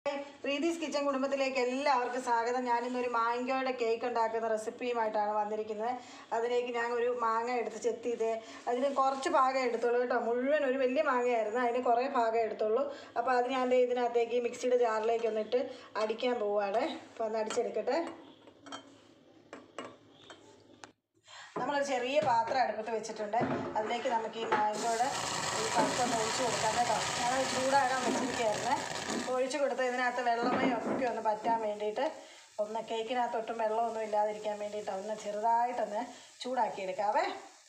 Preethi's kitchen കുടുംബത്തിലേക്ക് എല്ലാവർക്കും സ്വാഗതം ഞാനിന്നൊരു മാങ്ങയുടെ കേക്ക് ഉണ്ടാക്കുന്ന റെസിപ്പിയുമായിട്ടാണ് വന്നിരിക്കുന്നത് അതിലേക്ക് ഞാൻ ഒരു മാങ്ങ എടുത്ത് ചെത്തി ചെയ്ത് അതിന് കുറച്ച് ഭാഗം എടുത്തുള്ളൂ കേട്ടോ മുഴുവൻ ഒരു വലിയ മാങ്ങയായിരുന്നു അതിന് കുറേ ഭാഗം എടുത്തുള്ളൂ അപ്പോൾ അത് ഞാൻ ദേ ഇതിനകത്തേക്ക് മിക്സിയുടെ ജാറിലേക്ക് ഒന്നിട്ട് അടിക്കാൻ പോവുകയാണ് അപ്പോൾ ഒന്ന് അടിച്ചെടുക്കട്ടെ നമ്മളൊരു ചെറിയ പാത്രം അടുപ്പത്ത് വെച്ചിട്ടുണ്ട് അതിലേക്ക് നമുക്ക് ഈ മാങ്കോയുടെ ഈ പഴുത്തൊന്ന് ഒഴിച്ചു കൊടുക്കാം കേട്ടോ ഞാൻ ചൂടാകാൻ വെച്ചിരിക്കുകയായിരുന്നു ഒഴിച്ചു കൊടുത്ത് ഇതിനകത്ത് വെള്ളമയം ഒക്കെ ഒന്ന് പറ്റാൻ വേണ്ടിയിട്ട് ഒന്ന് കേക്കിനകത്ത് ഒട്ടും വെള്ളമൊന്നും ഇല്ലാതിരിക്കാൻ വേണ്ടിയിട്ട് ഒന്ന് ചെറുതായിട്ടൊന്ന് ചൂടാക്കി എടുക്കാവേ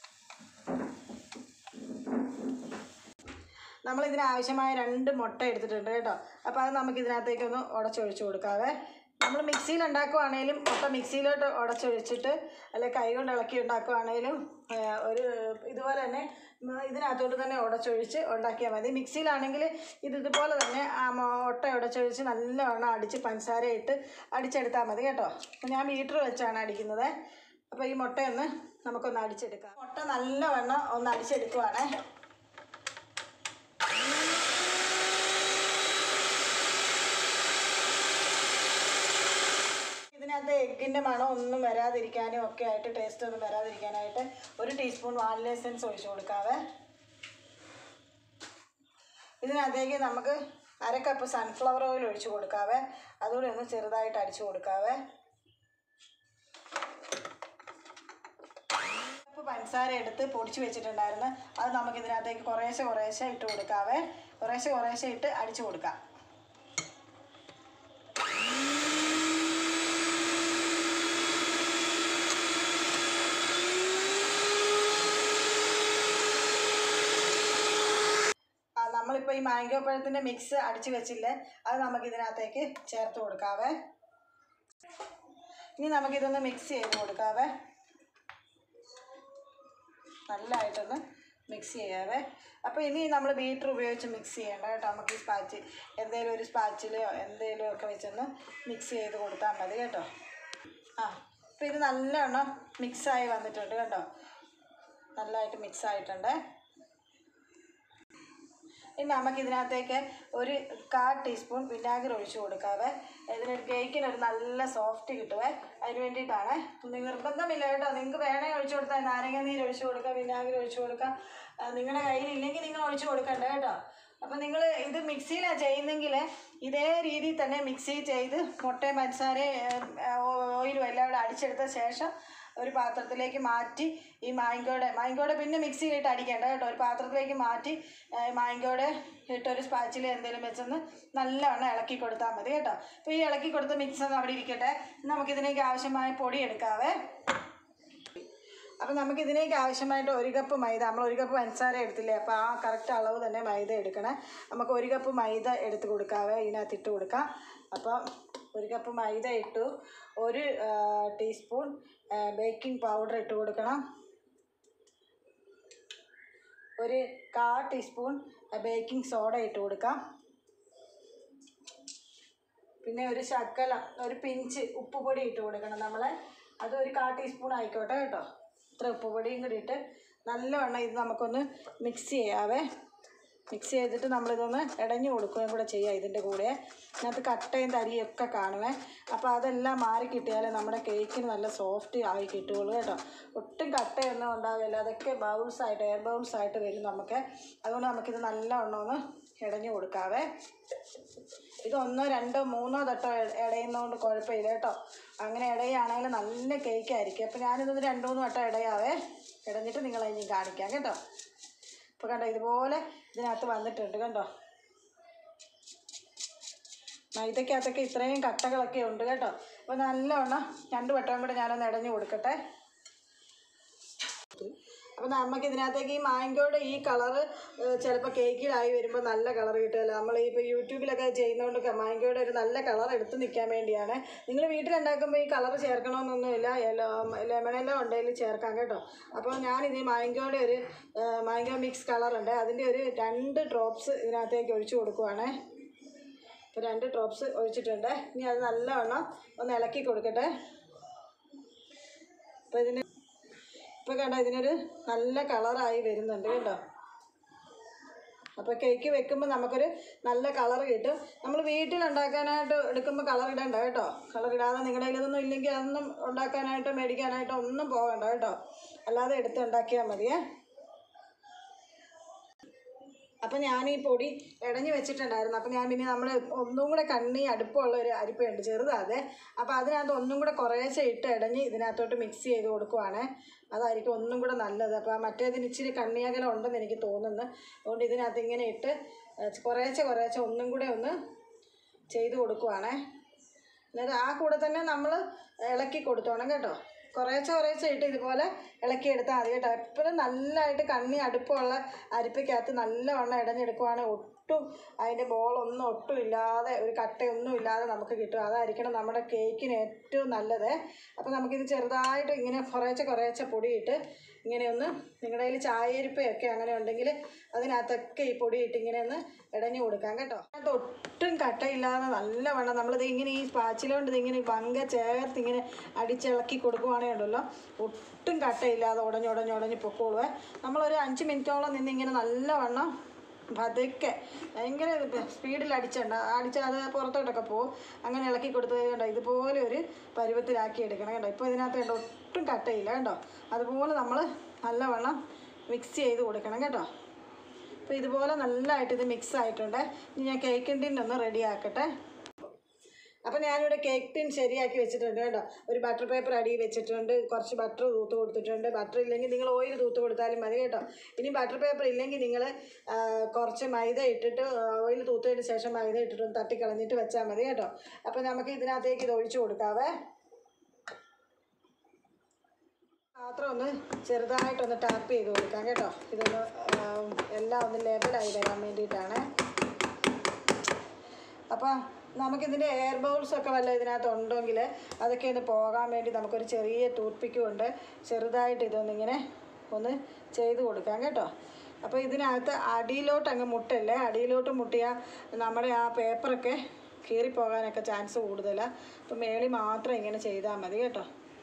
നമ്മൾ ഇതിന് ആവശ്യമായ രണ്ട് മുട്ട എടുത്തിട്ടുണ്ട് കേട്ടോ അപ്പോൾ അത് നമുക്ക് ഇതിനകത്തേക്കൊന്ന് ഉടച്ചൊഴിച്ച് കൊടുക്കാവേ നമ്മൾ മിക്സിയിൽ ഉണ്ടാക്കുവാണേലും മുട്ട മിക്സിയിലോട്ട് ഉടച്ചൊഴിച്ചിട്ട് അല്ലെ കൈ കൊണ്ട് ഇളക്കി ഉണ്ടാക്കുവാണേലും ആ, ഒരു ഇതുപോലെ തന്നെ ഉം, ഇതിനകത്തോട്ട് തന്നെ ഉടച്ചൊഴിച്ച് ഉണ്ടാക്കിയാൽ മതി മിക്സിയിലാണെങ്കിൽ ഇത് ഇതുപോലെ തന്നെ ആ മുട്ട ഉടച്ചൊഴിച്ച് നല്ലവണ്ണം അടിച്ച് പഞ്ചസാര ഇട്ട് അടിച്ചെടുത്താൽ മതി കേട്ടോ അപ്പോൾ ഞാൻ മീറ്റർ വെച്ചാണ് അടിക്കുന്നത് അപ്പോൾ ഈ മുട്ടയൊന്ന് നമുക്കൊന്ന് അടിച്ചെടുക്കാം മുട്ട നല്ലവണ്ണം ഒന്ന് അടിച്ചെടുക്കുവാണേ ഇതിനകത്ത് എഗ്ഗിൻ്റെ മണം ഒന്നും വരാതിരിക്കാനും ഒക്കെ ആയിട്ട് ടേസ്റ്റ് ഒന്നും വരാതിരിക്കാനായിട്ട് ഒരു ടീസ്പൂൺ വാനില എസൻസ് ഒഴിച്ച് കൊടുക്കാവേ ഇതിനകത്തേക്ക് നമുക്ക് അര കപ്പ് സൺഫ്ലവർ ഓയിൽ ഒഴിച്ച് കൊടുക്കാവേ അതുകൂടി ഒന്ന് ചെറുതായിട്ട് അടിച്ചു കൊടുക്കാവേ കപ്പ് പഞ്ചസാര എടുത്ത് പൊടിച്ച് വെച്ചിട്ടുണ്ടായിരുന്നു അത് നമുക്ക് ഇതിനകത്തേക്ക് കുറേശ്ശെ കുറേശ്ശെ ഇട്ട് കൊടുക്കാവേ കുറേശ്ശെ കുറേശ്ശെ ഇട്ട് അടിച്ചു കൊടുക്കാം ആ, നമ്മളിപ്പോൾ ഈ മാംഗോ പഴത്തിൻ്റെ മിക്സ് അടിച്ച് വെച്ചില്ലേ അത് നമുക്ക് ഇതിനകത്തേക്ക് ചേർത്ത് കൊടുക്കാവേ ഇനി നമുക്കിതൊന്ന് മിക്സ് ചെയ്ത് കൊടുക്കാവേ നല്ലതായിട്ടൊന്ന് മിക്സ് ചെയ്യാവേ അപ്പോൾ ഇനി നമ്മൾ ബീറ്റർ ഉപയോഗിച്ച് മിക്സ് ചെയ്യേണ്ട കേട്ടോ നമുക്ക് ഈ സ്പാച്ച് എന്തെങ്കിലും ഒരു സ്പാച്ചിലോ എന്തെങ്കിലും ഒക്കെ വെച്ചൊന്ന് മിക്സ് ചെയ്ത് കൊടുത്താൽ മതി കേട്ടോ ആ അപ്പോൾ ഇത് നല്ലവണ്ണം മിക്സായി വന്നിട്ടുണ്ട് കേട്ടോ നല്ലതായിട്ട് മിക്സ് ആയിട്ടുണ്ട് ഇനി നമുക്ക് ഇതിനകത്തേക്ക് ഒരു കാ ടീസ്പൂൺ വിനാഗിരി ഒഴിച്ച് കൊടുക്കാവേ ഇതിനൊരു കേക്കിന് ഒരു നല്ല സോഫ്റ്റ് കിട്ടുവേ അതിന് വേണ്ടിയിട്ടാണ് നിർബന്ധമില്ല കേട്ടോ നിങ്ങൾക്ക് വേണേ ഒഴിച്ച് കൊടുത്താൽ നാരങ്ങ നീര് ഒഴിച്ച് കൊടുക്കാം വിനാഗിരി ഒഴിച്ച് കൊടുക്കാം ആ, നിങ്ങളുടെ കയ്യിലില്ലെങ്കിൽ നിങ്ങൾ ഒഴിച്ച് കൊടുക്കണ്ട കേട്ടോ അപ്പോൾ നിങ്ങൾ ഇത് മിക്സിയിലാണ് ചെയ്യുന്നെങ്കിൽ ഇതേ രീതിയിൽ തന്നെ മിക്സി ചെയ്ത് മുട്ടയും പഞ്ചസാരയും ഓയിലും എല്ലാം കൂടെ അടിച്ചെടുത്ത ശേഷം ഒരു പാത്രത്തിലേക്ക് മാറ്റി ഈ മാങ്കോടെ മാങ്കോടെ പിന്നെ മിക്സിയിലിട്ട് അടിക്കേണ്ട കേട്ടോ ഒരു പാത്രത്തിലേക്ക് മാറ്റി ആ, മാങ്കോടെ ഇട്ടൊരു സ്പാച്ചിൽ എന്തെങ്കിലും വെച്ചൊന്ന് നല്ലവണ്ണം ഇളക്കി കൊടുത്താൽ മതി കേട്ടോ അപ്പോൾ ഈ ഇളക്കി കൊടുത്ത മിക്സ് ഒന്ന് അവിടെ ഇരിക്കട്ടെ നമുക്കിതിനേക്ക് ആവശ്യമായ പൊടി എടുക്കാവേ അപ്പോൾ നമുക്ക് ഇതിനേക്ക് ആവശ്യമായിട്ട് ഒരു കപ്പ് മൈദ നമ്മൾ ഒരു കപ്പ് പഞ്ചസാര എടുത്തില്ലേ അപ്പോൾ ആ കറക്റ്റ് അളവ് തന്നെ മൈദ എടുക്കണേ നമുക്ക് ഒരു കപ്പ് മൈദ എടുത്ത് കൊടുക്കാവേ ഇതിനകത്ത് ഇട്ട് കൊടുക്കാം അപ്പോൾ ഒരു കപ്പ് മൈദ ഇട്ടു ഒരു ആ, ടീസ്പൂൺ ആ, ബേക്കിംഗ് പൗഡർ ഇട്ട് കൊടുക്കണം ഒരു കാ ടീസ്പൂൺ ബേക്കിംഗ് സോഡ ഇട്ട് കൊടുക്കാം പിന്നെ ഒരു ശക്കല ഒരു പിഞ്ച് ഉപ്പുപൊടി ഇട്ട് കൊടുക്കണം നമ്മൾ അത് ഒരു കാ ടീസ്പൂൺ ആയിക്കോട്ടെ കേട്ടോ ഇത്ര ഉപ്പുപൊടിയും കൂടി ഇട്ട് നല്ലവണ്ണം ഇത് നമുക്കൊന്ന് മിക്സ് ചെയ്യാവേ മിക്സ് ചെയ്തിട്ട് നമ്മളിതൊന്ന് ഇടഞ്ഞു കൊടുക്കുകയും കൂടെ ചെയ്യാം ഇതിൻ്റെ കൂടെ ഇതിനകത്ത് കട്ടയും തരിയും ഒക്കെ കാണുമേ അപ്പോൾ അതെല്ലാം മാറി കിട്ടിയാലേ നമ്മുടെ കേക്കിന് നല്ല സോഫ്റ്റ് ആയി കിട്ടുകയുള്ളൂ കേട്ടോ ഒട്ടും കട്ടയൊന്നും ഉണ്ടാവില്ല അതൊക്കെ ബൗൾസ് ആയിട്ട് എയർ ബൗൾസ് ആയിട്ട് വരും നമുക്ക് അതുകൊണ്ട് നമുക്കിത് നല്ലവണ്ണം ഒന്ന് ഇടഞ്ഞു കൊടുക്കാവേ ഇത് ഒന്നോ രണ്ടോ മൂന്നോ തട്ടോ ഇട- ഇടയുന്നതുകൊണ്ട് കുഴപ്പമില്ല കേട്ടോ അങ്ങനെ ഇടയുകയാണെങ്കിൽ നല്ല കേക്ക് ആയിരിക്കും അപ്പോൾ ഞാനിതൊന്ന് രണ്ട് മൂന്ന് വട്ടം ഇടയാവേ ഇടഞ്ഞിട്ട് നിങ്ങളെ ഇനി കാണിക്കാം കേട്ടോ ഇപ്പോൾ കണ്ടോ ഇതുപോലെ ഇതിനകത്ത് വന്നിട്ടുണ്ട് കണ്ടോ മൈദക്കകത്തൊക്കെ ഇത്രയും കട്ടകളൊക്കെ ഉണ്ട് കേട്ടോ അപ്പോൾ നല്ലവണ്ണം രണ്ട് വട്ടം കൂടെ ഞാനൊന്ന് ഇടഞ്ഞു കൊടുക്കട്ടെ അപ്പോൾ നമുക്ക് ഇതിനകത്തേക്ക് ഈ മാങ്കോയുടെ ഈ കളറ് ചിലപ്പോൾ കേക്കിലായി വരുമ്പോൾ നല്ല കളർ കിട്ടുമല്ലോ നമ്മൾ ഇപ്പോൾ യൂട്യൂബിലൊക്കെ ചെയ്യുന്നതുകൊണ്ട് മാങ്കോയുടെ ഒരു നല്ല കളർ എടുത്ത് നിൽക്കാൻ വേണ്ടിയാണ് നിങ്ങൾ വീട്ടിലുണ്ടാക്കുമ്പോൾ ഈ കളർ ചേർക്കണമെന്നൊന്നുമില്ല ലെമണെല്ലാം ഉണ്ടെങ്കിൽ ചേർക്കാം കേട്ടോ അപ്പോൾ ഞാനിത് മാങ്കോയുടെ ഒരു മാങ്കോ മിക്സ് കളറുണ്ട് അതിൻ്റെ ഒരു രണ്ട് ഡ്രോപ്സ് ഇതിനകത്തേക്ക് ഒഴിച്ചു കൊടുക്കുവാണേ ഇപ്പോൾ രണ്ട് ഡ്രോപ്സ് ഒഴിച്ചിട്ടുണ്ട് ഇനി അത് നല്ലവണ്ണം ഒന്ന് ഇളക്കി കൊടുക്കട്ടെ അപ്പോൾ ഇതിന് ഇപ്പോൾ കണ്ടോ ഇതിനൊരു നല്ല കളറായി വരുന്നുണ്ട് കേട്ടോ അപ്പോൾ കേക്ക് വെക്കുമ്പോൾ നമുക്കൊരു നല്ല കളർ കിട്ടും നമ്മൾ വീട്ടിൽ ഉണ്ടാക്കാനായിട്ട് എടുക്കുമ്പോൾ കളർ ഇടണ്ട കേട്ടോ കളർ ഇടാതെ നിങ്ങളുടെ കയ്യിലൊന്നും ഇല്ലെങ്കിൽ അതൊന്നും ഉണ്ടാക്കാനായിട്ടോ മേടിക്കാനായിട്ടോ ഒന്നും പോകണ്ട കേട്ടോ അല്ലാതെ എടുത്ത് ഉണ്ടാക്കിയാൽ മതിയേ അപ്പം ഞാൻ ഈ പൊടി ഇടഞ്ഞു വെച്ചിട്ടുണ്ടായിരുന്നു അപ്പം ഞാൻ പിന്നെ നമ്മൾ ഒന്നും കൂടെ കണ്ണി അടുപ്പമുള്ള ഒരു അരിപ്പയുണ്ട് ചെറുതാതെ അപ്പോൾ അതിനകത്ത് ഒന്നും കൂടെ കുറേശ്ശെ ഇട്ട് ഇടഞ്ഞ് ഇതിനകത്തോട്ട് മിക്സ് ചെയ്ത് കൊടുക്കുവാണ് അതായിരിക്കും ഒന്നും കൂടെ നല്ലത് അപ്പോൾ മറ്റേതിന് ഇച്ചിരി കണ്ണിയകലം ഉണ്ടെന്ന് എനിക്ക് തോന്നുന്നു അതുകൊണ്ട് ഇതിനകത്ത് ഇങ്ങനെ ഇട്ട് ഏഹ്, കുറേശ്ശെ കുറേശ്ശെ ഒന്നും കൂടെ ഒന്ന് ചെയ്ത് കൊടുക്കുവാണേ എന്നിട്ട് ആ കൂടെ തന്നെ നമ്മൾ ഇളക്കി കൊടുത്തോണം കേട്ടോ കുറേശ്ശെ കുറേശ്ശെ ഇട്ട് ഇതുപോലെ ഇളക്കി എടുത്താൽ മതി കേട്ടോ എപ്പോഴും നല്ലതായിട്ട് കണ്ണി അടുപ്പമുള്ള അരിപ്പയ്ക്കകത്ത് നല്ലവണ്ണം ഇടഞ്ഞെടുക്കുവാണെങ്കിൽ ഒട്ടും അതിൻ്റെ ബോളൊന്നും ഒട്ടും ഇല്ലാതെ ഒരു കട്ടയൊന്നും ഇല്ലാതെ നമുക്ക് കിട്ടും അതായിരിക്കണം നമ്മുടെ കേക്കിന് ഏറ്റവും നല്ലത് അപ്പോൾ നമുക്കിത് ചെറുതായിട്ട് ഇങ്ങനെ കുറേശ്ശെ കുറേശ്ശെ പൊടിയിട്ട് ഇങ്ങനെ ഒന്ന് നിങ്ങളുടെ കയ്യിൽ ചായരിപ്പയൊക്കെ അങ്ങനെ ഉണ്ടെങ്കിൽ അതിനകത്തൊക്കെ ഈ പൊടിയിട്ട് ഇങ്ങനെ ഒന്ന് ഇടഞ്ഞു കൊടുക്കാം കേട്ടോ അത് ഒട്ടും കട്ടയില്ലാതെ നല്ലവണ്ണം നമ്മളിത് ഇങ്ങനെ ഈ പാച്ചിലോണ്ട് ഇതിങ്ങനെ പങ്ക ചേർത്ത് ഇങ്ങനെ അടിച്ചിളക്കി കൊടുക്കുവാണെങ്കിൽ ഉണ്ടല്ലോ ഒട്ടും കട്ടയില്ലാതെ ഉടഞ്ഞ് ഉടഞ്ഞ് ഉടഞ്ഞ് പൊക്കോളുവേ നമ്മളൊരു അഞ്ച് മിനിറ്റോളം നിന്ന് ഇങ്ങനെ നല്ലവണ്ണം പതുക്കെ ഭയങ്കര സ്പീഡിൽ അടിച്ചണ്ട അടിച്ചാൽ അത് പുറത്തോട്ടൊക്കെ പോകും അങ്ങനെ ഇളക്കി കൊടുത്ത് കണ്ടോ ഇതുപോലെ ഒരു പരുവത്തിലാക്കി എടുക്കണം കേട്ടോ ഇപ്പോൾ ഇതിനകത്ത് കണ്ടോ ഒട്ടും കട്ടയില്ല കേട്ടോ അതുപോലെ നമ്മൾ നല്ലവണ്ണം മിക്സ് ചെയ്ത് കൊടുക്കണം കേട്ടോ അപ്പോൾ ഇതുപോലെ നല്ലതായിട്ട് ഇത് മിക്സ് ആയിട്ടുണ്ട് ഇനി ഞാൻ കേക്കിൻ ടിൻ ഒന്ന് റെഡി ആക്കട്ടെ അപ്പം ഞാനിവിടെ കേക്ക് ടിൻ ശരിയാക്കി വെച്ചിട്ടുണ്ട് കേട്ടോ ഒരു ബട്ടർ പേപ്പർ അടിയിൽ വെച്ചിട്ടുണ്ട് കുറച്ച് ബട്ടർ തൂത്ത് കൊടുത്തിട്ടുണ്ട് ബട്ടർ ഇല്ലെങ്കിൽ നിങ്ങൾ ഓയിൽ തൂത്ത് കൊടുത്താലും മതി കേട്ടോ ഇനി ബട്ടർ പേപ്പർ ഇല്ലെങ്കിൽ നിങ്ങൾ കുറച്ച് മൈദ ഇട്ടിട്ട് ഓയിൽ തൂത്തതിന് ശേഷം മൈദ ഇട്ടിട്ട് ഒന്ന് തട്ടിക്കളഞ്ഞിട്ട് വെച്ചാൽ മതി കേട്ടോ അപ്പം നമുക്ക് ഇതിനകത്തേക്ക് ഇത് ഒഴിച്ചു കൊടുക്കാവേ പാത്രം ഒന്ന് ചെറുതായിട്ടൊന്ന് ടാപ്പ് ചെയ്ത് കൊടുക്കാം കേട്ടോ ഇതൊന്ന് ആ, എല്ലാം ഒന്ന് ലെവലായി വരാൻ വേണ്ടിയിട്ടാണ് അപ്പം നമുക്കിതിൻ്റെ എയർ ബൗൾസ് ഒക്കെ വല്ല ഇതിനകത്ത് ഉണ്ടെങ്കിൽ അതൊക്കെ ഒന്ന് പോകാൻ വേണ്ടി നമുക്കൊരു ചെറിയ ടൂത്ത് പിക്കും ഉണ്ട് ചെറുതായിട്ട് ഇതൊന്നിങ്ങനെ ഒന്ന് ചെയ്ത് കൊടുക്കാം കേട്ടോ അപ്പോൾ ഇതിനകത്ത് അടിയിലോട്ട് അങ്ങ് മുട്ടല്ലേ അടിയിലോട്ട് മുട്ടിയാൽ നമ്മുടെ ആ പേപ്പറൊക്കെ കീറിപ്പോകാനൊക്കെ ചാൻസ് കൂടുതലാണ് അപ്പോൾ മേളി മാത്രം ഇങ്ങനെ ചെയ്താൽ മതി കേട്ടോ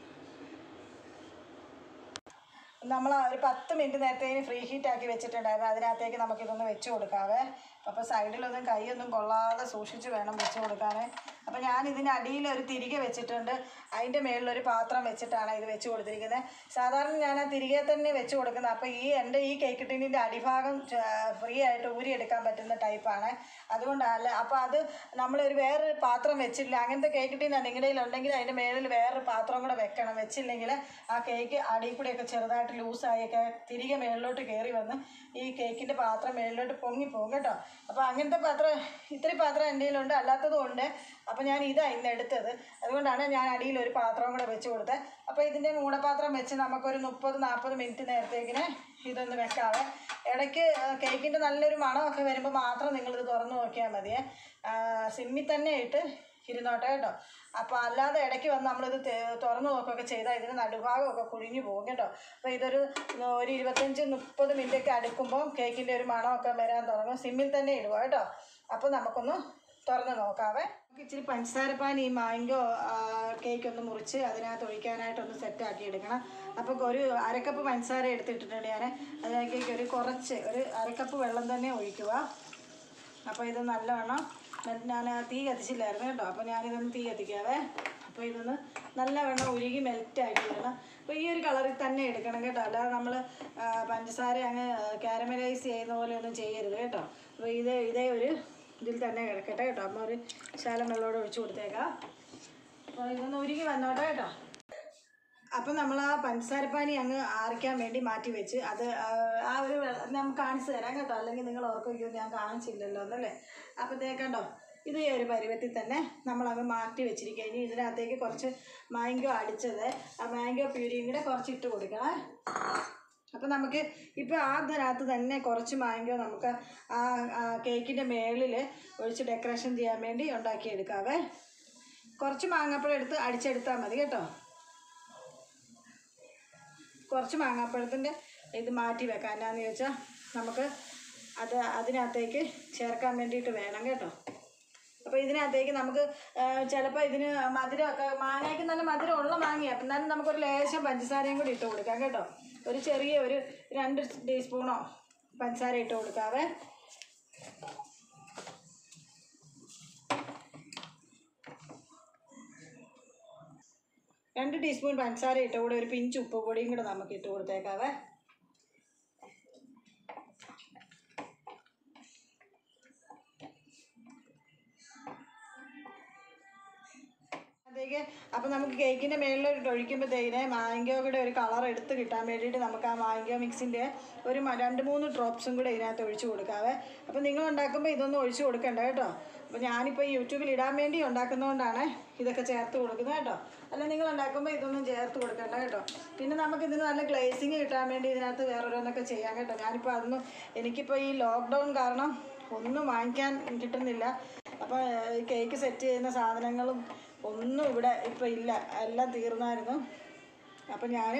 നമ്മൾ ഒരു പത്ത് മിനിറ്റ് നേരത്തേന് ഫ്രീ ഹീറ്റ് ആക്കി വെച്ചിട്ടുണ്ടായിരുന്നു അതിനകത്തേക്ക് നമുക്കിതൊന്ന് വെച്ച് കൊടുക്കാവേ അപ്പോൾ സൈഡിലൊന്നും കൈയൊന്നും കൊള്ളാതെ സൂക്ഷിച്ച് വേണം വെച്ച് കൊടുക്കാൻ അപ്പോൾ ഞാൻ ഇതിൻ്റെ അടിയിൽ ഒരു തിരികെ വെച്ചിട്ടുണ്ട് അതിൻ്റെ മേളിലൊരു പാത്രം വെച്ചിട്ടാണ് ഇത് വെച്ച് കൊടുത്തിരിക്കുന്നത് സാധാരണ ഞാൻ ആ തിരികെ തന്നെ വെച്ച് കൊടുക്കുന്നത് അപ്പോൾ ഈ എൻ്റെ ഈ കേക്ക് ടിന്നിൻ്റെ അടിഭാഗം ഫ്രീ ആയിട്ട് ഊരിയെടുക്കാൻ പറ്റുന്ന ടൈപ്പാണ് അതുകൊണ്ടല്ല അപ്പോൾ അത് നമ്മളൊരു വേറൊരു പാത്രം വെച്ചില്ല അങ്ങനത്തെ കേക്ക് ടിന്നാണ് നിങ്ങളുടെ കയ്യിൽ ഉണ്ടെങ്കിൽ അതിൻ്റെ മേളിൽ വേറൊരു പാത്രം കൂടെ വെക്കണം വെച്ചില്ലെങ്കിൽ ആ കേക്ക് അടിയിൽ കൂടെയൊക്കെ ചെറുതായിട്ട് ലൂസായൊക്കെ തിരികെ മേളിലോട്ട് കയറി വന്ന് ഈ കേക്കിൻ്റെ പാത്രം മേളിലോട്ട് പൊങ്ങിപ്പോകും കേട്ടോ അപ്പോൾ അങ്ങനത്തെ പാത്രം ഇത്തിരി പാത്രം എൻ്റെ കയ്യിലുണ്ട് അല്ലാത്തതും ഉണ്ട് അപ്പോൾ ഞാൻ ഇതാണ് ഇന്ന് എടുത്തത് അതുകൊണ്ടാണ് ഞാൻ അടിയിൽ ഒരു പാത്രവും കൂടെ വെച്ച് കൊടുത്തത് അപ്പോൾ ഇതിൻ്റെ മൂടപാത്രം വെച്ച് നമുക്കൊരു മുപ്പത് നാൽപ്പത് മിനിറ്റ് നേരത്തേക്കിന് ഇതൊന്ന് വെക്കാവേ ഇടയ്ക്ക് കേക്കിൻ്റെ നല്ലൊരു മണമൊക്കെ വരുമ്പോൾ മാത്രം നിങ്ങളിത് തുറന്ന് നോക്കിയാൽ മതിയേ സിമ്മിൽ തന്നെ ഇട്ട് ഇരുന്നോട്ടെ കേട്ടോ അപ്പോൾ അല്ലാതെ ഇടയ്ക്ക് വന്ന് നമ്മളിത് തെ- തുറന്ന് നോക്കുകയൊക്കെ ചെയ്താൽ ഇതിന് നടുഭാഗമൊക്കെ കുഴിഞ്ഞു പോകും കേട്ടോ അപ്പോൾ ഇതൊരു ഒരു ഇരുപത്തഞ്ച് മുപ്പത് മിനിറ്റ് ഒക്കെ അടുക്കുമ്പോൾ കേക്കിൻ്റെ ഒരു മണമൊക്കെ വരാൻ തുടങ്ങും സിമ്മിൽ തന്നെ ഇടുക കേട്ടോ അപ്പോൾ നമുക്കൊന്ന് തുറന്ന് നോക്കാവേ നമുക്ക് ഇച്ചിരി പഞ്ചസാരപ്പാൻ ഈ മാങ്കോ കേക്ക് ഒന്ന് മുറിച്ച് അതിനകത്ത് ഒഴിക്കാനായിട്ടൊന്ന് സെറ്റ് ആക്കി എടുക്കണം അപ്പോൾ ഒരു അരക്കപ്പ് പഞ്ചസാര എടുത്തിട്ടിട്ടുണ്ട് ഞാൻ അതിനകത്തേക്ക് ഒരു കുറച്ച് ഒരു അരക്കപ്പ് വെള്ളം തന്നെ ഒഴിക്കുക അപ്പോൾ ഇത് നല്ലവണ്ണം മെ- ഞാൻ ആ തീ കത്തിച്ചില്ലായിരുന്നു കേട്ടോ അപ്പോൾ ഞാനിതൊന്ന് തീ കത്തിക്കാവേ അപ്പോൾ ഇതൊന്ന് നല്ലവണ്ണം ഉരുകി മെൽറ്റായിട്ട് വരണം അപ്പോൾ ഈ ഒരു കളറിൽ തന്നെ എടുക്കണം കേട്ടോ അല്ലാതെ നമ്മൾ പഞ്ചസാര അങ്ങ് കാരമലൈസ് ചെയ്യുന്ന പോലെ ഒന്നും ചെയ്യരുത് കേട്ടോ അപ്പോൾ ഇത് ഇതേ ഒരു ഇതിൽ തന്നെ കിടക്കട്ടെ കേട്ടോ അപ്പോൾ ഒരു ശാലം വെള്ളമോടെ ഒഴിച്ചു കൊടുത്തേക്കാം അപ്പോൾ ഇതൊന്ന് ഉരുകി വന്നോട്ടെ കേട്ടോ അപ്പം നമ്മൾ ആ പഞ്ചസാരപ്പാനി അങ്ങ് ആറിക്കാൻ വേണ്ടി മാറ്റി വെച്ച് അത് ആ, ആ ഒരു വെള്ളം നമുക്ക് കാണിച്ചു തരാം കേട്ടോ അല്ലെങ്കിൽ നിങ്ങൾ ഓർക്കുകയോ ഞാൻ കാണിച്ചില്ലല്ലോ എന്നല്ലേ അപ്പോഴത്തേക്കണ്ടോ ഇത് ഈ ഒരു പരുവത്തിൽ തന്നെ നമ്മളങ്ങ് മാറ്റി വെച്ചിരിക്കുക ഇനി ഇതിനകത്തേക്ക് കുറച്ച് മാങ്കോ അടിച്ചത് ആ മാങ്കോ പ്യൂരിയും കൂടെ കുറച്ച് ഇട്ട് കൊടുക്കണേ അപ്പം നമുക്ക് ഇപ്പോൾ അതിനകത്ത് തന്നെ കുറച്ച് മാങ്കോ നമുക്ക് ആ കേക്കിൻ്റെ മേളിൽ ഒഴിച്ച് ഡെക്കറേഷൻ ചെയ്യാൻ വേണ്ടി ഉണ്ടാക്കിയെടുക്കാവേ കുറച്ച് മാങ്ങാപ്പഴം എടുത്ത് അടിച്ചെടുത്താൽ മതി കേട്ടോ കുറച്ച് മാങ്ങാപ്പഴത്തിൻ്റെ ഇത് മാറ്റി വെക്കാം എന്നാന്ന് ചോദിച്ചാൽ നമുക്ക് അത് അതിനകത്തേക്ക് ചേർക്കാൻ വേണ്ടിയിട്ട് വേണം കേട്ടോ അപ്പോൾ ഇതിനകത്തേക്ക് നമുക്ക് ചിലപ്പോൾ ഇതിന് മധുരമൊക്കെ മാങ്ങയ്ക്ക് നല്ല മധുരമുള്ള മാങ്ങയാണ് അപ്പം എന്നാലും നമുക്കൊരു ലേശം പഞ്ചസാരയും കൂടി ഇട്ട് കൊടുക്കാം കേട്ടോ ഒരു ചെറിയ ഒരു രണ്ട് ടീസ്പൂണോ പഞ്ചസാര ഇട്ട് കൊടുക്കാവേ രണ്ട് ടീസ്പൂൺ പഞ്ചസാര ഇട്ട് കൂടെ ഒരു പിഞ്ച് ഉപ്പ് പൊടിയും കൂടെ നമുക്ക് ഇട്ട് കൊടുത്തേക്കാവേ അതിലേക്ക് അപ്പം നമുക്ക് കേക്കിൻ്റെ മേളിൽ ഒഴിക്കുമ്പോഴത്തേക്കിന് മാങ്കോയുടെ ഒരു കളർ എടുത്ത് കിട്ടാൻ വേണ്ടിയിട്ട് നമുക്ക് ആ മാങ്കോ മിക്സിൻ്റെ ഒരു മ- രണ്ട് മൂന്ന് ഡ്രോപ്സും കൂടെ ഇതിനകത്ത് ഒഴിച്ച് കൊടുക്കാവേ അപ്പം നിങ്ങൾ ഉണ്ടാക്കുമ്പോൾ ഇതൊന്നും ഒഴിച്ച് കൊടുക്കണ്ട കേട്ടോ അപ്പോൾ ഞാനിപ്പോൾ യൂട്യൂബിൽ ഇടാൻ വേണ്ടി ഉണ്ടാക്കുന്നതുകൊണ്ടാണ് ഇതൊക്കെ ചേർത്ത് കൊടുക്കുന്നത് കേട്ടോ അല്ല നിങ്ങൾ ഉണ്ടാക്കുമ്പോൾ ഇതൊന്നും ചേർത്ത് കൊടുക്കണ്ട കേട്ടോ പിന്നെ നമുക്ക് ഇതിന് നല്ല ഗ്ലേസിങ് കിട്ടാൻ വേണ്ടി ഇതിനകത്ത് വേറൊരോന്നൊക്കെ ചെയ്യാം കേട്ടോ ഞാനിപ്പോൾ അതൊന്നും എനിക്കിപ്പോൾ ഈ ലോക്ക്ഡൗൺ കാരണം ഒന്നും വാങ്ങിക്കാൻ കിട്ടുന്നില്ല അപ്പോൾ ഈ കേക്ക് സെറ്റ് ചെയ്യുന്ന സാധനങ്ങളും ഒന്നും ഇവിടെ ഇപ്പോൾ ഇല്ല എല്ലാം തീർന്നായിരുന്നു അപ്പം ഞാൻ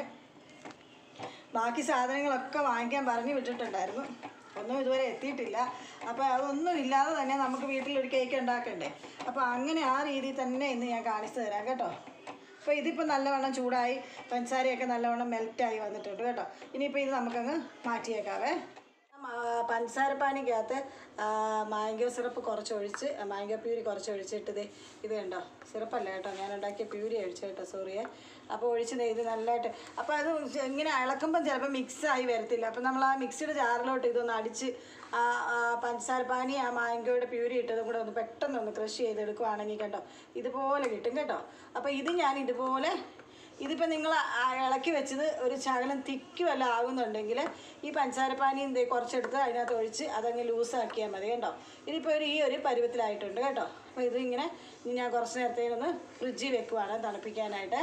ബാക്കി സാധനങ്ങളൊക്കെ വാങ്ങിക്കാൻ പറഞ്ഞു വിട്ടിട്ടുണ്ടായിരുന്നു ഒന്നും ഇതുവരെ എത്തിയിട്ടില്ല അപ്പോൾ അതൊന്നും ഇല്ലാതെ തന്നെ നമുക്ക് വീട്ടിലൊരു കേക്ക് ഉണ്ടാക്കണ്ടേ അപ്പോൾ അങ്ങനെ ആ രീതിയിൽ തന്നെ ഇന്ന് ഞാൻ കാണിച്ചു തരാം കേട്ടോ അപ്പോൾ ഇതിപ്പോൾ നല്ലവണ്ണം ചൂടായി പഞ്ചസാരയൊക്കെ നല്ലവണ്ണം മെൽറ്റായി വന്നിട്ടുണ്ട് കേട്ടോ ഇനിയിപ്പോൾ ഇത് നമുക്കങ്ങ് മാറ്റിയേക്കാവേ മാ- പഞ്ചസാരപ്പാനിക്കകത്ത് മാംഗോ സിറപ്പ് കുറച്ച് ഒഴിച്ച് മാംഗോ പ്യൂരി കുറച്ച് ഒഴിച്ചിട്ട് ദേ ഇത് കണ്ടോ സിറപ്പല്ല കേട്ടോ ഞാൻ ഉണ്ടാക്കിയ പ്യൂരി ഒഴിച്ചു കേട്ടോ സോറിയെ അപ്പോൾ ഒഴിച്ച് ദേ ഇത് നല്ലതായിട്ട് അപ്പോൾ അത് ഇങ്ങനെ ഇളക്കുമ്പം ചിലപ്പോൾ മിക്സായി വരത്തില്ല അപ്പോൾ നമ്മൾ ആ മിക്സിയുടെ ജാറിലോട്ട് ഇതൊന്ന് അടിച്ച് ആ ആ പഞ്ചസാരപ്പാനി ആ മാംഗോയുടെ പ്യൂരി ഇട്ടതും കൂടെ ഒന്ന് പെട്ടെന്ന് ഒന്ന് ക്രഷ് ചെയ്തെടുക്കുവാണെങ്കിൽ കണ്ടോ ഇതുപോലെ കിട്ടും കേട്ടോ അപ്പോൾ ഇത് ഞാൻ ഇതുപോലെ ഇതിപ്പോൾ നിങ്ങൾ ഇളക്കി വെച്ചത് ഒരു ശകലം തിക്ക് വല്ല ആകുന്നുണ്ടെങ്കിൽ ഈ പഞ്ചസാരപ്പാനിയും ദേ കുറച്ചെടുത്ത് അതിനകത്ത് ഒഴിച്ച് അതങ്ങ് ലൂസാക്കിയാൽ മതി കേട്ടോ ഇതിപ്പോൾ ഒരു ഈ ഒരു പരുവത്തിലായിട്ടുണ്ട് കേട്ടോ അപ്പോൾ ഇത് ഇങ്ങനെ ഇനി ഞാൻ കുറച്ച് നേരത്തേനൊന്ന് ഫ്രിഡ്ജിൽ വെക്കുവാണ് തണുപ്പിക്കാനായിട്ട്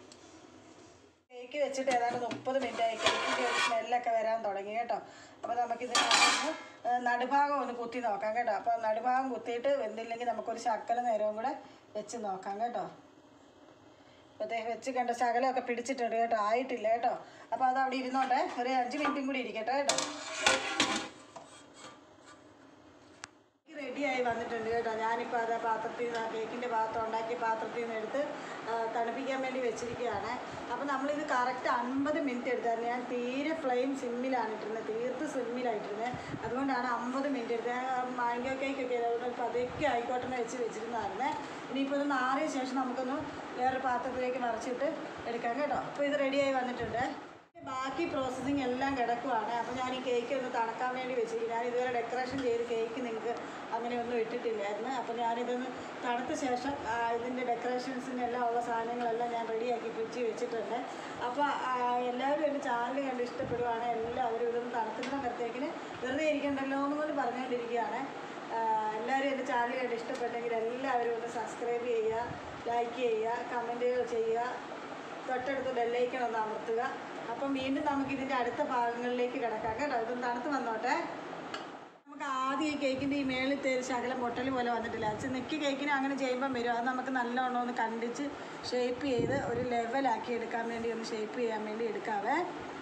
കേക്ക് വെച്ചിട്ട് ഏതാണ്ട് മുപ്പത് മിനിറ്റ് ആയി കേക്കിൻ്റെ ഒരു സ്മെല്ലൊക്കെ വരാൻ തുടങ്ങി കേട്ടോ അപ്പോൾ നമുക്കിതിനകത്ത് നടുഭാഗം ഒന്ന് കുത്തി നോക്കാം കേട്ടോ അപ്പോൾ നടുഭാഗം കുത്തിയിട്ട് വെന്തില്ലെങ്കിൽ നമുക്കൊരു ശക്കല നേരവും കൂടെ വെച്ച് നോക്കാം കേട്ടോ അപ്പോൾ ദേ വെച്ച് കണ്ട ശകലമൊക്കെ പിടിച്ചിട്ടുണ്ട് കേട്ടോ ആയിട്ടില്ല കേട്ടോ അപ്പോൾ അത് അവിടെ ഇരുന്നോട്ടെ ഒരു അഞ്ച് മിനിറ്റും കൂടി ഇരിക്കട്ടെ കേട്ടോ റെഡിയായി വന്നിട്ടുണ്ട് കേട്ടോ ഞാനിപ്പോൾ അത് ആ പാത്രത്തിൽ നിന്ന് ആ കേക്കിൻ്റെ പാത്രം ഉണ്ടാക്കിയ പാത്രത്തിൽ നിന്ന് എടുത്ത് ആ, തണുപ്പിക്കാൻ വേണ്ടി വെച്ചിരിക്കുകയാണ് അപ്പോൾ നമ്മളിത് കറക്റ്റ് അൻപത് മിനിറ്റ് എടുത്തായിരുന്നു ഞാൻ തീരെ ഫ്ലെയിം സിമ്മിലാണ് ഇട്ടിരുന്നത് തീർത്ത് സിമ്മിലായിട്ടിരുന്നത് അതുകൊണ്ടാണ് അമ്പത് മിനിറ്റ് എടുത്തത് മാങ്കോ കേക്കൊക്കെ അതുകൊണ്ട് പതുക്കെ ആയിക്കോട്ടെ എന്ന് വെച്ച് വെച്ചിരുന്നായിരുന്നേ ഇനിയിപ്പോൾ ഇത് നാറിയ ശേഷം നമുക്കൊന്ന് വേറെ പാത്രത്തിലേക്ക് മറിച്ചിട്ട് എടുക്കാം കേട്ടോ അപ്പോൾ ഇത് റെഡിയായി വന്നിട്ടുണ്ട് ബാക്കി പ്രോസസ്സിങ് എല്ലാം കിടക്കുവാണ് അപ്പോൾ ഞാൻ ഈ കേക്ക് ഒന്ന് തണുക്കാൻ വേണ്ടി വെച്ചിരിക്കും ഞാൻ ഇതുവരെ ഡെക്കറേഷൻ ചെയ്ത് കേക്ക് നിങ്ങൾക്ക് അങ്ങനെയൊന്നും ഇട്ടിട്ടില്ലായിരുന്നു അപ്പോൾ ഞാനിതൊന്ന് തണുത്ത ശേഷം ആ, ഇതിൻ്റെ ഡെക്കറേഷൻസിൻ്റെ എല്ലാം ഉള്ള സാധനങ്ങളെല്ലാം ഞാൻ റെഡിയാക്കി ഫ്രിഡ്ജിൽ വെച്ചിട്ടുണ്ട് അപ്പോൾ ആ, എല്ലാവരും എൻ്റെ ചാനൽ കണ്ട് ഇഷ്ടപ്പെടുവാണ് എല്ലാവരും ഇതൊന്ന് തണുക്കുന്ന നേരത്തേക്കിന് വെറുതെ ഇരിക്കണ്ടല്ലോ എന്ന് പോലും പറഞ്ഞുകൊണ്ടിരിക്കുകയാണ് ആ, എല്ലാവരും എൻ്റെ ചാനൽ കണ്ട് ഇഷ്ടപ്പെട്ടെങ്കിൽ എല്ലാവരും ഒന്ന് സബ്സ്ക്രൈബ് ചെയ്യുക ലൈക്ക് ചെയ്യുക കമൻറ്റുകൾ ചെയ്യുക തൊട്ടടുത്ത് ബെല്ലൈക്കൺ ഒന്ന് അമർത്തുക അപ്പം വീണ്ടും നമുക്ക് ഇതിൻ്റെ അടുത്ത ഭാഗങ്ങളിലേക്ക് കിടക്കാം കേട്ടോ ഇതൊന്ന് തണുത്ത് വന്നോട്ടെ നമുക്ക് ആദ്യം ഈ കേക്കിൻ്റെ ഈ മേളിൽ തേര് ശകലം പൊട്ടൽ പോലെ വന്നിട്ടില്ല അത് നെക്ക് കേക്കിന് അങ്ങനെ ചെയ്യുമ്പം വരും അത് നമുക്ക് നല്ലോണം ഒന്ന് കണ്ടിച്ച് ഷേപ്പ് ചെയ്ത് ഒരു ലെവലാക്കി എടുക്കാൻ വേണ്ടി ഒന്ന് ഷേപ്പ് ചെയ്യാൻ വേണ്ടി എടുക്കാവേ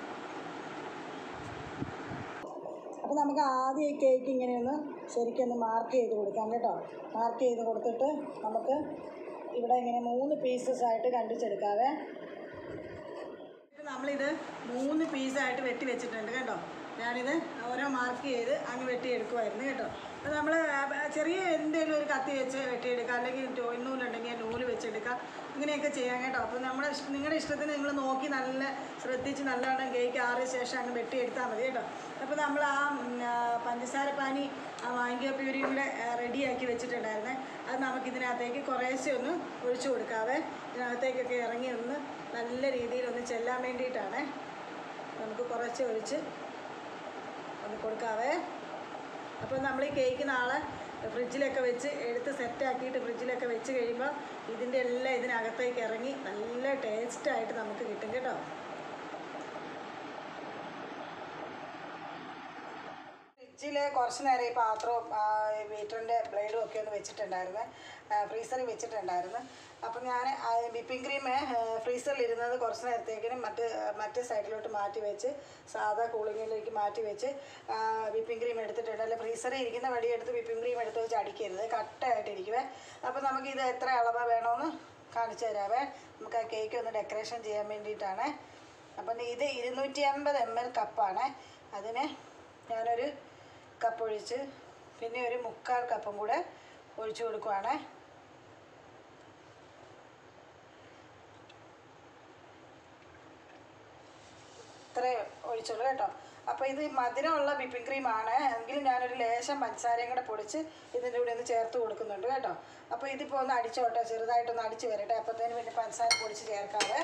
അപ്പോൾ നമുക്ക് ആദ്യം ഈ കേക്ക് ഇങ്ങനെ ഒന്ന് ശരിക്കും ഒന്ന് മാർക്ക് ചെയ്ത് കൊടുക്കാം കേട്ടോ മാർക്ക് ചെയ്ത് കൊടുത്തിട്ട് നമുക്ക് ഇവിടെ ഇങ്ങനെ മൂന്ന് പീസസ് ആയിട്ട് കണ്ടിച്ചെടുക്കാവേ ഇത് നമ്മളിത് മൂന്ന് പീസായിട്ട് വെട്ടി വെച്ചിട്ടുണ്ട് കേട്ടോ ഞാനിത് ഓരോ മാർക്ക് ചെയ്ത് അങ്ങ് വെട്ടി എടുക്കുമായിരുന്നു കേട്ടോ അപ്പോൾ നമ്മൾ ചെറിയ എന്തെങ്കിലും ഒരു കത്തി വെച്ച് വെട്ടിയെടുക്കുക അല്ലെങ്കിൽ ടോയ് നൂലുണ്ടെങ്കിൽ ആ നൂല് വെച്ചെടുക്കുക ഇങ്ങനെയൊക്കെ ചെയ്യാം കേട്ടോ അപ്പോൾ നമ്മുടെ ഇഷ്ട- നിങ്ങളുടെ ഇഷ്ടത്തിന് നിങ്ങൾ നോക്കി നല്ല ശ്രദ്ധിച്ച് നല്ലവണ്ണം കേക്ക് ആറിയ ശേഷം അങ്ങ് വെട്ടിയെടുത്താൽ മതി കേട്ടോ അപ്പോൾ നമ്മൾ ആ ഉം, ആ, പഞ്ചസാര പാനി ആ മാങ്കോ പ്യൂരിയും കൂടെ റെഡിയാക്കി വെച്ചിട്ടുണ്ടായിരുന്നേ അത് നമുക്കിതിനകത്തേക്ക് കുറേശ്ശെ ഒന്ന് ഒഴിച്ചു കൊടുക്കാവേ ഇതിനകത്തേക്കൊക്കെ ഇറങ്ങി ഒന്ന് നല്ല രീതിയിൽ ഒന്ന് ചെല്ലാൻ വേണ്ടിയിട്ടാണ് നമുക്ക് കുറച്ച് ഒഴിച്ച് ഒന്ന് കൊടുക്കാവേ അപ്പോൾ നമ്മൾ ഈ കേക്ക് നാളെ ഫ്രിഡ്ജിലൊക്കെ വെച്ച് എടുത്ത് സെറ്റാക്കിയിട്ട് ഫ്രിഡ്ജിലൊക്കെ വെച്ച് കഴിയുമ്പോൾ ഇതിൻ്റെ എല്ലാം ഇതിനകത്തേക്ക് ഇറങ്ങി നല്ല ടേസ്റ്റായിട്ട് നമുക്ക് കിട്ടും കേട്ടോ ഫ്രിഡ്ജിൽ കുറച്ച് നേരം ഈ പാത്രവും ബീറ്ററിൻ്റെ ബ്ലേഡും ഒക്കെ ഒന്ന് വെച്ചിട്ടുണ്ടായിരുന്നു ഫ്രീസറിൽ വെച്ചിട്ടുണ്ടായിരുന്നു അപ്പം ഞാൻ വിപ്പിംഗ് ക്രീം ഫ്രീസറിൽ ഇരുന്നത് കുറച്ച് നേരത്തേക്കിനും മറ്റ് മറ്റേ സൈഡിലോട്ട് മാറ്റി വെച്ച് സാധാ കൂളിങ്ങിലേക്ക് മാറ്റി വെച്ച് വിപ്പിംഗ് ക്രീം എടുത്തിട്ടുണ്ട് അല്ല ഫ്രീസറിൽ ഇരിക്കുന്ന വടി എടുത്ത് വിപ്പിംഗ് ക്രീം എടുത്ത് വെച്ച് അടിക്കരുത് കട്ടായിട്ടിരിക്കുവേ അപ്പോൾ നമുക്ക് ഇത് എത്ര അളവ് വേണമെന്ന് കാണിച്ചു തരാവേ നമുക്ക് ആ കേക്ക് ഒന്ന് ഡെക്കറേഷൻ ചെയ്യാൻ വേണ്ടിയിട്ടാണ് അപ്പം ഇത് ഇരുന്നൂറ്റി അമ്പത് എം എൽ കപ്പാണ് അതിന് ഞാനൊരു കപ്പ് ഒഴിച്ച് പിന്നെ ഒരു മുക്കാൽ കപ്പും കൂടെ ഒഴിച്ചു കൊടുക്കുവാണ് അത്രേ ഒഴിച്ചുള്ളൂ കേട്ടോ അപ്പോൾ ഇത് മധുരമുള്ള വിപ്പിംഗ് ക്രീമാണ് എങ്കിലും ഞാനൊരു ലേശം പഞ്ചസാരയും കൂടെ പൊടിച്ച് ഇതിൻ്റെ കൂടെ ഒന്ന് ചേർത്ത് കൊടുക്കുന്നുണ്ട് കേട്ടോ അപ്പോൾ ഇതിപ്പോൾ ഒന്ന് അടിച്ചോട്ടെ ചെറുതായിട്ടൊന്ന് അടിച്ച് വരട്ടെ അപ്പോഴത്തേന് പിന്നെ പഞ്ചസാര പൊടിച്ച് ചേർക്കാവേ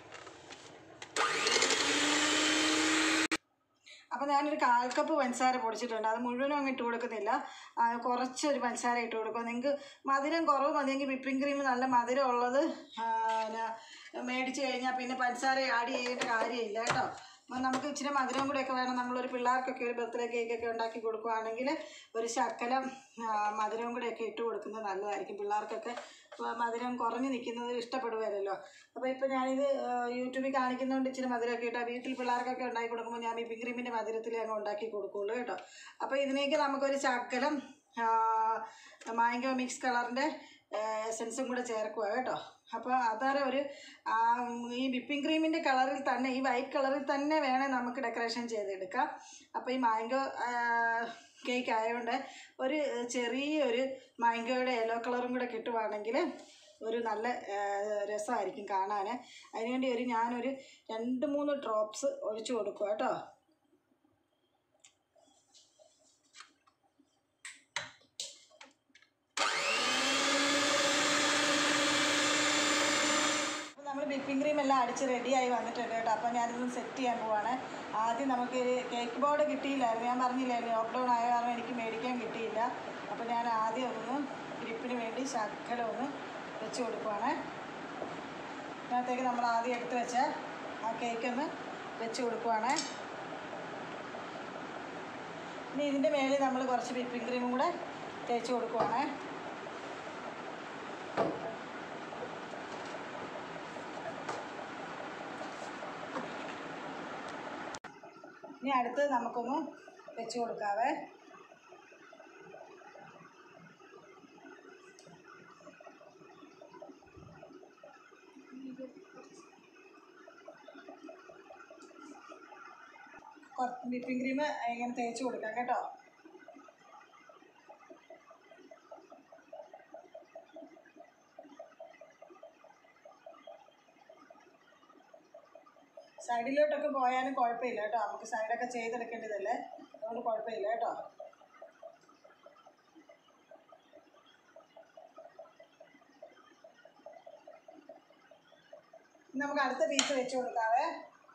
അപ്പോൾ ഞാനൊരു കാൽ കപ്പ് പഞ്ചസാര പൊടിച്ചിട്ടുണ്ട് അത് മുഴുവനും അങ്ങ് ഇട്ട് കൊടുക്കുന്നില്ല ആ, കുറച്ചൊരു പഞ്ചസാര ഇട്ട് കൊടുക്കുക നിങ്ങൾക്ക് മധുരം കുറവ് മതിയെങ്കിൽ വിപ്പിംഗ് ക്രീം നല്ല മധുരം ഉള്ളത് ആ, ന- മേടിച്ച് കഴിഞ്ഞാൽ പിന്നെ പഞ്ചസാര ആഡ് ചെയ്യേണ്ട കാര്യമില്ല കേട്ടോ അപ്പോൾ നമുക്ക് ഇച്ചിരി മധുരം കൂടെയൊക്കെ വേണം നമ്മളൊരു പിള്ളേർക്കൊക്കെ ഒരു ബർത്ത്ഡേ കേക്കൊക്കെ ഉണ്ടാക്കി കൊടുക്കുകയാണെങ്കിൽ ഒരു ശക്കലം ആ, മധുരവും കൂടെയൊക്കെ ഇട്ട് കൊടുക്കുന്നത് നല്ലതായിരിക്കും പിള്ളേർക്കൊക്കെ ഇപ്പോൾ മധുരം കുറഞ്ഞ് നിൽക്കുന്നത് ഇഷ്ടപ്പെടുമല്ലോ അപ്പോൾ ഇപ്പോൾ ഞാനിത് ആ, യൂട്യൂബിൽ കാണിക്കുന്നതുകൊണ്ട് ഇച്ചിരി മധുരമൊക്കെ ഇട്ടാൽ വീട്ടിൽ പിള്ളേർക്കൊക്കെ ഉണ്ടാക്കി കൊടുക്കുമ്പോൾ ഞാൻ വിപ്പിംഗ് ക്രീമിൻ്റെ മധുരത്തിൽ അങ്ങ് ഉണ്ടാക്കി കൊടുക്കുള്ളൂ കേട്ടോ അപ്പോൾ ഇതിലേക്ക് നമുക്കൊരു ശക്കലം മാംഗോ മിക്സ് കളറിൻ്റെ എസൻസും കൂടെ ചേർക്കുക കേട്ടോ അപ്പോൾ അതാണ് ഒരു ആ, ഈ വിപ്പിംഗ് ക്രീമിൻ്റെ കളറിൽ തന്നെ ഈ വൈറ്റ് കളറിൽ തന്നെ വേണേൽ നമുക്ക് ഡെക്കറേഷൻ ചെയ്തെടുക്കാം അപ്പോൾ ഈ മാംഗോ കേക്ക് ആയതുകൊണ്ട് ഒരു ചെറിയൊരു മാംഗോയുടെ യെല്ലോ കളറും കൂടെ കിട്ടുവാണെങ്കിൽ ഒരു നല്ല ആ, രസമായിരിക്കും കാണാൻ അതിനുവേണ്ടി ഒരു ഞാനൊരു രണ്ട് മൂന്ന് ഡ്രോപ്സ് ഒഴിച്ചു കൊടുക്കുക കേട്ടോ അപ്പോൾ നമ്മൾ വിപ്പിംഗ് ക്രീം എല്ലാം അടിച്ച് റെഡിയായി വന്നിട്ടുണ്ട് കേട്ടോ അപ്പോൾ ഞാനിതൊന്ന് സെറ്റ് ചെയ്യാൻ പോവാണ് ആദ്യം നമുക്ക് കേക്ക് ബോർഡ് കിട്ടിയില്ലായിരുന്നു ഞാൻ പറഞ്ഞില്ലായിരുന്നു ലോക്ക്ഡൗൺ ആയ കാരണം എനിക്ക് മേടിക്കാൻ കിട്ടിയില്ല അപ്പോൾ ഞാൻ ആദ്യം ഒന്ന് ഗ്രിപ്പിന് വേണ്ടി ശക്കലം ഒന്ന് വെച്ച് കൊടുക്കുവാണ് അതിനകത്തേക്ക് നമ്മൾ ആദ്യം എടുത്ത് വെച്ച ആ കേക്ക് ഒന്ന് വെച്ച് കൊടുക്കുവാണ് ഇനി ഇതിൻ്റെ മേളിൽ നമ്മൾ കുറച്ച് വിപ്പിംഗ് ക്രീമും കൂടെ തേച്ച് കൊടുക്കുവാണ് ഇനി അടുത്ത് നമുക്കൊന്ന് വെച്ച് കൊടുക്കാവേ കുറച്ച് വിപ്പിംഗ് ക്രീം ഇങ്ങനെ തേച്ച് കൊടുക്കാം കേട്ടോ സൈഡിലോട്ടൊക്കെ പോയാലും കുഴപ്പമില്ല കേട്ടോ നമുക്ക് സൈഡൊക്കെ ചെയ്തെടുക്കേണ്ടതല്ലേ അതുകൊണ്ട് കുഴപ്പമില്ല കേട്ടോ ഇനി നമുക്ക് അടുത്ത പീസ് വെച്ച് കൊടുക്കാവേ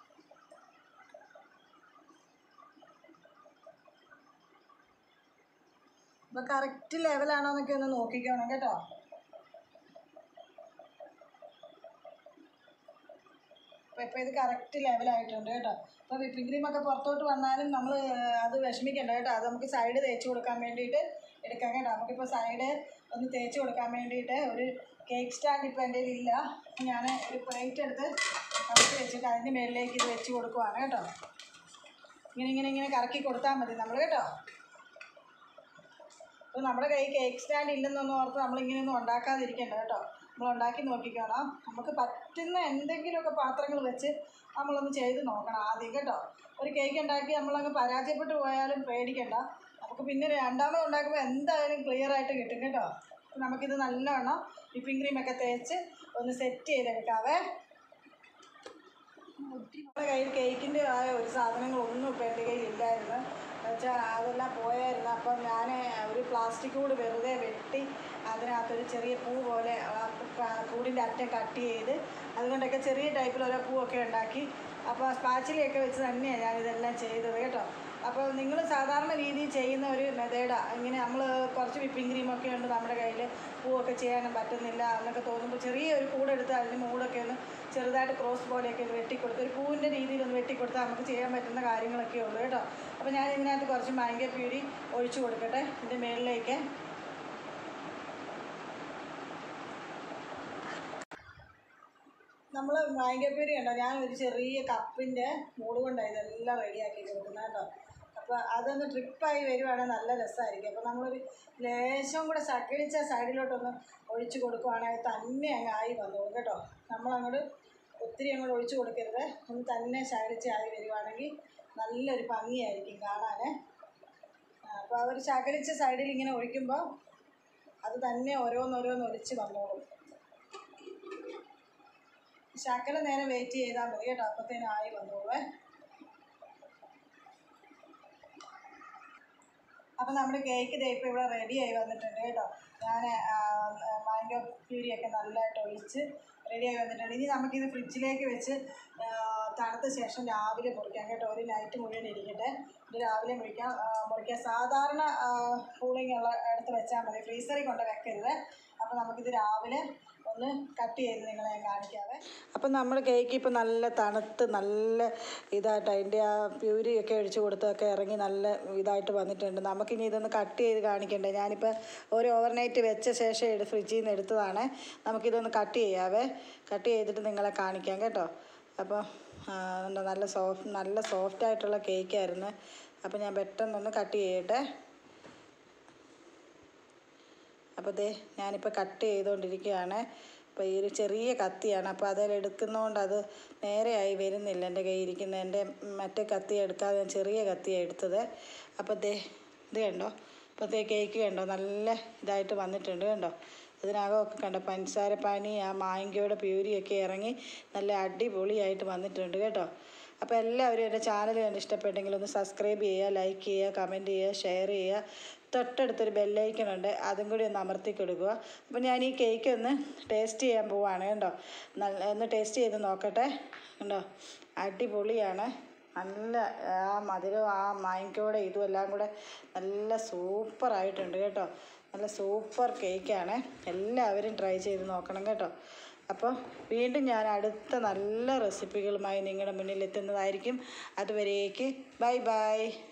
ഇപ്പൊ കറക്റ്റ് ലെവലാണോ എന്നൊക്കെ ഒന്ന് നോക്കിക്കണം കേട്ടോ അപ്പോൾ ഇപ്പോൾ ഇത് കറക്റ്റ് ലെവലായിട്ടുണ്ട് കേട്ടോ അപ്പോൾ വിപ്പിംഗ് ക്രീമൊക്കെ പുറത്തോട്ട് വന്നാലും നമ്മൾ അത് വിഷമിക്കണ്ട കേട്ടോ അത് നമുക്ക് സൈഡ് തേച്ച് കൊടുക്കാൻ വേണ്ടിയിട്ട് എടുക്കാം കേട്ടോ നമുക്കിപ്പോൾ സൈഡ് ഒന്ന് തേച്ച് കൊടുക്കാൻ വേണ്ടിയിട്ട് ഒരു കേക്ക് സ്റ്റാൻഡ് ഇപ്പോൾ എൻ്റെ ഇല്ല ഞാൻ ഒരു പ്ലേറ്റ് എടുത്ത് കറക്കി വെച്ചിട്ട് അതിൻ്റെ മേളിലേക്ക് ഇത് വെച്ച് കൊടുക്കുവാണ് കേട്ടോ ഇങ്ങനെ ഇങ്ങനെ ഇങ്ങനെ കറക്കി കൊടുത്താൽ മതി നമ്മൾ കേട്ടോ അപ്പോൾ നമ്മുടെ കൈ കേക്ക് സ്റ്റാൻഡ് ഇല്ലെന്നൊന്നും ഓർത്ത് നമ്മളിങ്ങനെയൊന്നും ഉണ്ടാക്കാതിരിക്കണ്ട കേട്ടോ നമ്മൾ ഉണ്ടാക്കി നോക്കിക്കണം നമുക്ക് പറ്റുന്ന എന്തെങ്കിലുമൊക്കെ പാത്രങ്ങൾ വെച്ച് നമ്മളൊന്ന് ചെയ്ത് നോക്കണം ആദ്യം കേട്ടോ ഒരു കേക്ക് ഉണ്ടാക്കി നമ്മളങ്ങ് പരാജയപ്പെട്ടു പോയാലും പേടിക്കണ്ട നമുക്ക് പിന്നെ രണ്ടാമത് ഉണ്ടാക്കുമ്പോൾ എന്തായാലും ക്ലിയർ ആയിട്ട് കിട്ടും കേട്ടോ അപ്പോൾ നമുക്കിത് നല്ലവണ്ണം വിപ്പിംഗ് ക്രീമൊക്കെ തേച്ച് ഒന്ന് സെറ്റ് ചെയ്തെടുക്കാവേ നമ്മുടെ കയ്യിൽ കേക്കിൻ്റെ ആയ ഒരു സാധനങ്ങളൊന്നും ഇപ്പോൾ എൻ്റെ കയ്യിൽ ഇല്ലായിരുന്നു വെച്ചാൽ അതെല്ലാം പോയായിരുന്നു അപ്പം ഞാൻ ഒരു പ്ലാസ്റ്റിക് കൂട് വെറുതെ വെട്ടി അതിനകത്തൊരു ചെറിയ പൂ പോലെ ആ ക- കൂടിൻ്റെ അറ്റം കട്ട് ചെയ്ത് അതുകൊണ്ടൊക്കെ ചെറിയ ടൈപ്പിൽ ഓരോ പൂവൊക്കെ ഉണ്ടാക്കി അപ്പോൾ സ്പാച്ചിലൊക്കെ വെച്ച് തന്നെയാണ് ഞാനിതെല്ലാം ചെയ്തത് കേട്ടോ അപ്പോൾ നിങ്ങൾ സാധാരണ രീതിയിൽ ചെയ്യുന്ന ഒരു മെത്തേഡാണ് ഇങ്ങനെ നമ്മൾ കുറച്ച് വിപ്പിംഗ് ക്രീമൊക്കെ ഉണ്ട് നമ്മുടെ കയ്യിൽ പൂവൊക്കെ ചെയ്യാനും പറ്റുന്നില്ല എന്നൊക്കെ തോന്നുമ്പോൾ ചെറിയ ഒരു കൂടെടുത്ത് അതിന് മൂടൊക്കെ ഒന്ന് ചെറുതായിട്ട് ക്രോസ് പോലെയൊക്കെ ഒന്ന് വെട്ടിക്കൊടുത്ത് ഒരു പൂവിൻ്റെ രീതിയിൽ ഒന്ന് വെട്ടിക്കൊടുത്താൽ നമുക്ക് ചെയ്യാൻ പറ്റുന്ന കാര്യങ്ങളൊക്കെ ഉള്ളൂ കേട്ടോ അപ്പോൾ ഞാൻ ഇതിനകത്ത് കുറച്ച് മാംഗോ പ്യൂരി ഒഴിച്ചു കൊടുക്കട്ടെ ഇതിൻ്റെ മേളിലേക്ക് നമ്മൾ മാംഗോപ്പേരി ഉണ്ടോ ഞാൻ ഒരു ചെറിയ കപ്പിൻ്റെ മൂട് കൊണ്ടാണ് ഇതെല്ലാം റെഡിയാക്കി കൊടുക്കുന്നത് കേട്ടോ അപ്പോൾ അതൊന്ന് ട്രിപ്പായി വരുവാണെങ്കിൽ നല്ല രസമായിരിക്കും അപ്പോൾ നമ്മളൊരു ലേശം കൂടെ സക്കിളിച്ച സൈഡിലോട്ടൊന്ന് ഒഴിച്ച് കൊടുക്കുവാണെങ്കിൽ തന്നെ അങ്ങ് ആയി വന്നോളും കേട്ടോ നമ്മളങ്ങോട്ട് ഒത്തിരി അങ്ങോട്ട് ഒഴിച്ച് കൊടുക്കരുത് ഒന്ന് തന്നെ ശകലിച്ച് ആയി വരുവാണെങ്കിൽ നല്ലൊരു ഭംഗിയായിരിക്കും കാണാൻ അപ്പോൾ ആ ഒരു ശകലിച്ച സൈഡിൽ ഇങ്ങനെ ഒഴിക്കുമ്പോൾ അത് തന്നെ ഓരോന്നോരോന്ന് ഒലിച്ച് വന്നോളും ശകല നേരം വെയിറ്റ് ചെയ്താൽ മതി കേട്ടോ അപ്പത്തേനും ആയി വന്നോളേ അപ്പോൾ നമ്മുടെ കേക്ക് ദേ ഇപ്പോൾ ഇവിടെ റെഡി ആയി വന്നിട്ടുണ്ട് കേട്ടോ ഞാൻ മാംഗോ പ്യൂരിയൊക്കെ നല്ലതായിട്ട് ഒഴിച്ച് റെഡി ആയി വന്നിട്ടുണ്ട് ഇനി നമുക്കിത് ഫ്രിഡ്ജിലേക്ക് വെച്ച് ആ, തണുത്ത ശേഷം രാവിലെ മുറിക്കാം കേട്ടോ ഒരു നൈറ്റ് മുഴുവൻ ഇരിക്കട്ടെ ഇത് രാവിലെ മുറിക്കാം ആ, മുറിക്കാം സാധാരണ കൂളിംഗ് ഉള്ള അടുത്ത് വെച്ചാൽ മതി ഫ്രീസറിൽ കൊണ്ട് വെക്കരുത് അപ്പോൾ നമുക്കിത് രാവിലെ ഒന്ന് കട്ട് ചെയ്ത് നിങ്ങളെ ഞാൻ കാണിക്കാവേ അപ്പം നമ്മൾ കേക്ക് ഇപ്പം നല്ല തണുത്ത് നല്ല ഇതായിട്ട് അതിൻ്റെ ആ പ്യൂരിയൊക്കെ ഒഴിച്ച് കൊടുത്തൊക്കെ ഇറങ്ങി നല്ല ഇതായിട്ട് വന്നിട്ടുണ്ട് നമുക്കിനി ഇതൊന്ന് കട്ട് ചെയ്ത് കാണിക്കണ്ടേ ഞാനിപ്പോൾ ഒരു ഓവർനൈറ്റ് വെച്ച ശേഷം എടു ഫ്രിഡ്ജിൽ നിന്ന് എടുത്തതാണ് നമുക്കിതൊന്ന് കട്ട് ചെയ്യാവേ കട്ട് ചെയ്തിട്ട് നിങ്ങളെ കാണിക്കാം കേട്ടോ അപ്പോൾ ആ, ഉണ്ട്. നല്ല സോഫ്റ്റ് നല്ല സോഫ്റ്റ് ആയിട്ടുള്ള കേക്കായിരുന്നു അപ്പോൾ ഞാൻ പെട്ടെന്നൊന്ന് കട്ട് ചെയ്യട്ടെ അപ്പോൾ ദേ ഞാനിപ്പോൾ കട്ട് ചെയ്തുകൊണ്ടിരിക്കുകയാണ് അപ്പോൾ ഈ ഒരു ചെറിയ കത്തിയാണ് അപ്പോൾ അതിൽ എടുക്കുന്നതുകൊണ്ട് അത് നേരെയായി വരുന്നില്ല എൻ്റെ കയ്യിൽ ഇരിക്കുന്ന എൻ്റെ മറ്റേ കത്തി എടുക്കാതെ ഞാൻ ചെറിയ കത്തിയാണ് എടുത്തത് അപ്പോൾ ദേ ഇത് കണ്ടോ അപ്പോൾ ദേ കേക്ക് കണ്ടോ നല്ല ഇതായിട്ട് വന്നിട്ടുണ്ട് കണ്ടോ ഇതിനകമൊക്കെ കണ്ടോ പഞ്ചസാര പാനി ആ മാങ്കയുടെ പ്യൂരിയൊക്കെ ഇറങ്ങി നല്ല അടിപൊളിയായിട്ട് വന്നിട്ടുണ്ട് കേട്ടോ അപ്പോൾ എല്ലാവരും എൻ്റെ ചാനൽ കണ്ട് ഇഷ്ടപ്പെട്ടെങ്കിൽ ഒന്ന് സബ്സ്ക്രൈബ് ചെയ്യുക ലൈക്ക് ചെയ്യുക കമൻറ്റ് ചെയ്യുക ഷെയർ ചെയ്യുക തൊട്ടടുത്തൊരു ബെല്ലൈക്കൺ ഉണ്ട് അതും കൂടി ഒന്ന് അമർത്തി കൊടുക്കുക അപ്പോൾ ഞാൻ ഈ കേക്ക് ഒന്ന് ടേസ്റ്റ് ചെയ്യാൻ പോവാണ് കേട്ടോ നല്ല ഒന്ന് ടേസ്റ്റ് ചെയ്ത് നോക്കട്ടെ കണ്ടോ അടിപൊളിയാണ് നല്ല ആ മധുരം ആ മാങ്കോടെ ഇതും എല്ലാം കൂടെ നല്ല സൂപ്പറായിട്ടുണ്ട് കേട്ടോ നല്ല സൂപ്പർ കേക്കാണ് എല്ലാവരും ട്രൈ ചെയ്ത് നോക്കണം കേട്ടോ അപ്പോൾ വീണ്ടും ഞാൻ അടുത്ത നല്ല റെസിപ്പികളുമായി നിങ്ങളുടെ മുന്നിൽ എത്തുന്നതായിരിക്കും അതുവരേക്ക് ബൈ ബൈ